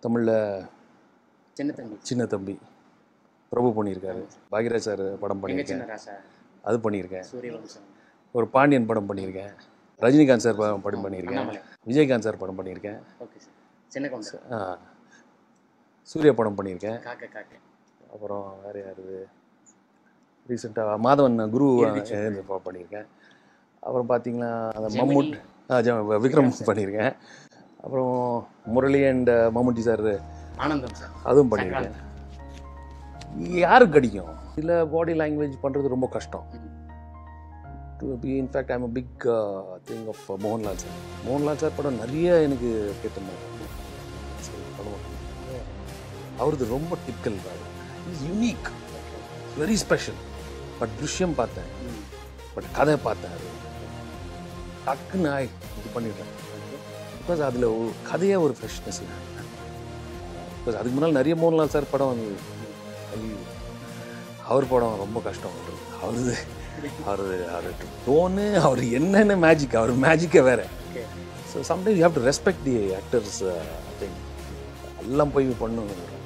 தமிழில் சின்ன தம்பி சின்ன தம்பி பிரபு பண்ணியிருக்காரு பாக்யராஜ் சார் படம் எங்க பண்ணியிருக்கேன் சின்ன ராசா அது பண்ணியிருக்கேன் சூரியவம்சம் ஒரு பாண்டியன் படம் பண்ணியிருக்கேன் ரஜினிகாந்த் சார் படம் படம் பண்ணியிருக்கேன் அண்ணாமலை விஜயகாந்த் சார் படம் பண்ணியிருக்கேன் ஓகே சார் சின்ன கவுண்டர் ஆ, சூர்யா படம் பண்ணியிருக்கேன் காக்க காக்க அப்புறம் வேறு யார் ரீசெண்டாக மாதவன் குரு ஈர்விச்சு. எழுந்து ப- பண்ணியிருக்கேன் அப்புறம் பார்த்தீங்கன்னா அந்த மம்மூட் ஆ, ஜ- விக்ரம் பண்ணியிருக்கேன் அப்புறம் Murali and Mammootty sir Anandham sir அதுவும் பண்ணியிருக்கேன் யாருக்கு கிடைக்கும் இல்லை பாடி லாங்குவேஜ் பண்ணுறது ரொம்ப கஷ்டம் to be in fact I'm a big thing of Mohanlal sir Mohanlal sir படம் நிறைய எனக்கு கேட்ட மாதிரி படம் அவரது ரொம்ப typical is unique very special but Drishyam பார்த்தேன் பட் கதை பார்த்தேன் அது டக்குன்னு ஆய் இது பண்ணிடுறேன் பிகாஸ் அதில் கதையே ஒரு ஃப்ரெஷ்னஸ் பிகாஸ் அதுக்கு முன்னால் நிறைய மோகன்லால் சார் படம் வந்து ஐயோ, அவர் படம் ரொம்ப கஷ்டம் அவரது அவரது அவர் டோனு அவர் என்னென்ன மேஜிக் அவர் மேஜிக்கே வேற so sometimes you have to respect the actors thing எல்லாம் போய் பண்ணுங்க